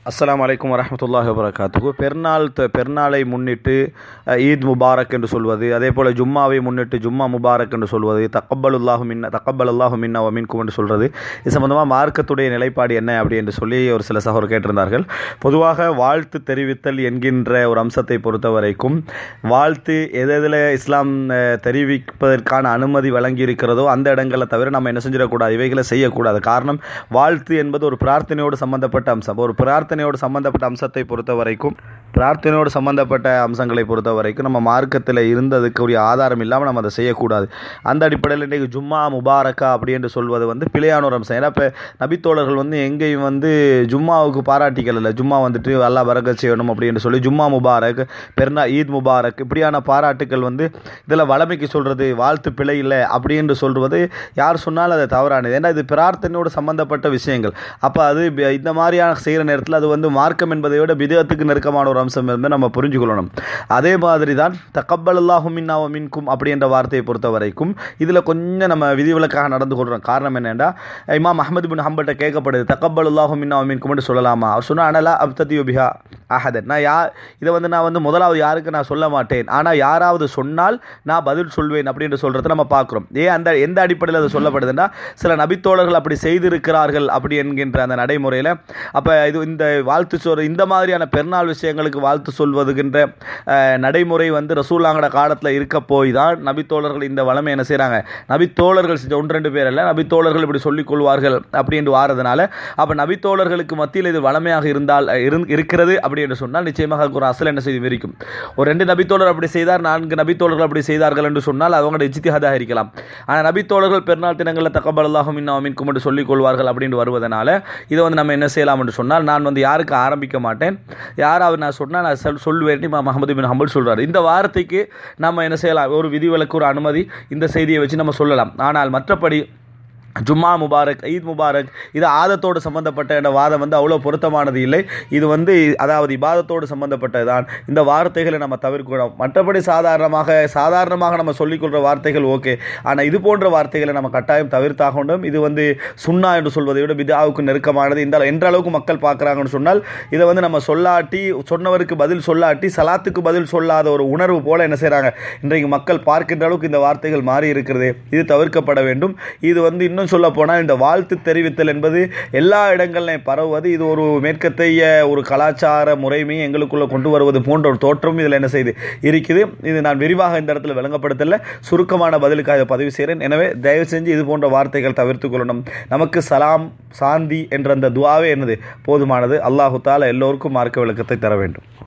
அஸ்ஸலாமு அலைக்கும் வரஹ்மத்துல்லாஹி வபரகாத்துஹு பெருநாள் த- பெருநாளை முன்னிட்டு அஹ், ஈத் முபாரக் என்று சொல்வது அதே போல் ஜும்மாவை முன்னிட்டு ஜும்மா முபாரக் என்று சொல்வது தக்கபலுல்லாஹு மின்ன தக்கபலுல்லாஹு மின்னா வமின்கும் என்று சொல்கிறது இது சம்பந்தமாக மார்க்கத்துடைய நிலைப்பாடு என்ன அப்படி என்று சொல்லி ஒரு சில சகோதரர் கேட்டிருந்தார்கள் பொதுவாக வாழ்த்து தெரிவித்தல் என்கின்ற ஒரு அம்சத்தை பொறுத்த வரைக்கும் வாழ்த்து எதில் இஸ்லாம் அஹ், தெரிவிப்பதற்கான அனுமதி வழங்கி இருக்கிறதோ அந்த இடங்களை தவிர நம்ம என்ன செஞ்சிடக்கூடாது இவைகளை செய்யக்கூடாது காரணம் வாழ்த்து என்பது ஒரு பிரார்த்தனையோடு சம்பந்தப்பட்ட அம்சம் ஒரு பிரார்த்தனையோடு சம்பந்தப்பட்ட அம்சத்தை பொறுத்த வரைக்கும் பிரார்த்தனையோடு சம்பந்தப்பட்ட அம்சங்களை பொறுத்த வரைக்கும் நம்ம மார்க்கத்தில் இருந்ததுக்குரிய ஆதாரம் இல்லாமல் நம்ம அதை செய்யக்கூடாது அந்த அடிப்படையில் இன்றைக்கு ஜும்மா முபாரக்கா அப்படி என்று சொல்வது வந்து பிழையான ஒரு அம்சம் ஏன்னா இப்போ நபித்தோழர்கள் வந்து எங்கேயும் வந்து ஜும்மாவுக்கு பாராட்டிக்கல் இல்லை ஜும்மா வந்துட்டு அல்லாஹ் பரக்கத் செய்யணும் அப்படின்னு சொல்லி ஜும்மா முபாரக் பெருநா ஈத் முபாரக் இப்படியான பாராட்டுக்கள் வந்து இதில் வளமைக்கு சொல்கிறது வாழ்த்து பிழை இல்லை அப்படின்னு சொல்வது யார் சொன்னாலும் அது தவறானது ஏன்னா இது பிரார்த்தனையோடு சம்பந்தப்பட்ட விஷயங்கள் அப்போ அது பி- இந்த மாதிரியான செய்கிற நேரத்தில் அது வந்து மார்க்கம் என்பதை விட விதத்துக்கு நெருக்கமான ஒரு அம்சம் இருந்து நம்ம புரிஞ்சுக்கொள்ளணும் அதே மாதிரி தான் தக்கப்பல் அல்லாஹும் மின்னாவ மின்கும் அப்படின்ற வார்த்தையை பொறுத்த வரைக்கும் இதில் கொஞ்சம் நம்ம விதிவிலக்காக நடந்து கொள்கிறோம் காரணம் என்னென்னா இமாம் அஹமது பின் ஹம்பல்கிட்ட கேட்கப்படுது தக்கப்பல் அல்லாஹும் மின்னாவ மின்கும்னு சொல்லலாமா அவர் சொன்னா அனலா அப்ததி பிஹா அஹதன் நான் யா இதை வந்து நான் வந்து முதலாவது யாருக்கு நான் சொல்ல மாட்டேன் ஆனால் யாராவது சொன்னால் நான் பதில் சொல்வேன் அப்படின்னு சொல்கிறத நம்ம பார்க்குறோம் ஏன் அந்த எந்த அடிப்படையில் அது சொல்லப்படுதுன்னா சில நபித்தோழர்கள் அப்படி செய்திருக்கிறார்கள் அப்படி என்கின்ற அந்த நடைமுறையில் அப்போ இது இந்த வாழ்த்து சொல் இந்த மாதிரியான பெருநாள் விஷயங்களுக்கு வாழ்த்து சொல்வதுகின்ற அஹ், நடைமுறை வந்து ரசூலாங்கட காலத்தில் இருக்க போய் தான் நபித்தோழர்கள் இந்த வளமை என்ன செய்கிறாங்க நபித்தோழர்கள் செஞ்ச ஒன்று ரெண்டு பேர் அல்ல நபித்தோழர்கள் இப்படி சொல்லிக் கொள்வார்கள் அப்படி என்று வாரதுனால அப்போ நபித்தோழர்களுக்கு மத்தியில் இது வளமையாக இருந்தால் அஹ், இருந்- இருக்கிறது அப்படி என்று சொன்னால் நிச்சயமாக ஒரு அசல் என்ன செய்து விரிக்கும் ஒரு ரெண்டு நபித்தோழர் அப்படி செய்தார் நான்கு நபித்தோழர்கள் அப்படி செய்தார்கள் என்று சொன்னால் அவங்களோட இஜ்திஹாதாக இருக்கலாம் ஆனால் நபித்தோழர்கள் பெருநாள் தினங்களில் தக்கபல் அல்லாஹும் இன்னும் என்று சொல்லிக் கொள்வார்கள் அப்படின்னு வருவதனால இதை வந்து நம்ம என்ன செய்யலாம் என்று சொன்னால் நான் வந்து யாருக்கு ஆரம்பிக்க மாட்டேன் யாராவது நான் சொன்னால் நான் சொல் சொல்வேன் இமாம் முகமது பின் ஹம்பல் சொல்றாரு இந்த வார்த்தைக்கு நம்ம என்ன செய்யலாம் ஒரு விதிவிலக்கு ஒரு அனுமதி இந்த செய்தியை வச்சு நம்ம சொல்லலாம் ஆனால் மற்றபடி ஜும்மா முபாரக் ஈத் முபாரக் இது ஆதத்தோடு சம்பந்தப்பட்ட என்ற வாதம் வந்து அவ்வளோ பொருத்தமானது இல்லை இது வந்து அதாவது இபாதத்தோடு சம்பந்தப்பட்டது தான் இந்த வார்த்தைகளை நம்ம தவிர்க்கணும் மற்றபடி சாதாரணமாக சாதாரணமாக நம்ம சொல்லிக்கொள்கிற வார்த்தைகள் ஓகே ஆனால் இது போன்ற வார்த்தைகளை நம்ம கட்டாயம் தவிர்த்தாக வேண்டும் இது வந்து சுன்னா என்று சொல்வதை விட பிதாவுக்கு நெருக்கமானது இந்த என்ற அளவுக்கு மக்கள் பார்க்குறாங்கன்னு சொன்னால் இதை வந்து நம்ம சொல்லாட்டி சொன்னவருக்கு பதில் சொல்லாட்டி சலாத்துக்கு பதில் சொல்லாத ஒரு உணர்வு போல என்ன செய்கிறாங்க இன்றைக்கு மக்கள் பார்க்கின்ற அளவுக்கு இந்த வார்த்தைகள் மாறி இருக்கிறது இது தவிர்க்கப்பட வேண்டும் இது வந்து இன்னும் சொல்ல போனால் இந்த வாழ்த்து தெரிவித்தல் என்பது எல்லா இடங்கள்லையும் பரவுவது இது ஒரு மேற்கத்தைய ஒரு கலாச்சார முறைமையும் எங்களுக்குள்ள கொண்டு வருவது போன்ற ஒரு தோற்றம் இதில் என்ன செய்து இருக்குது இது நான் விரிவாக இந்த இடத்துல விளங்கப்படுத்தல சுருக்கமான பதிலுக்காக இதை பதிவு செய்கிறேன் எனவே தயவு செஞ்சு இது போன்ற வார்த்தைகள் தவிர்த்து கொள்ளணும் நமக்கு சலாம் சாந்தி என்ற அந்த துவாவே என்னது போதுமானது அல்லாஹு தாலா எல்லோருக்கும் மார்க்க விளக்கத்தை தர வேண்டும்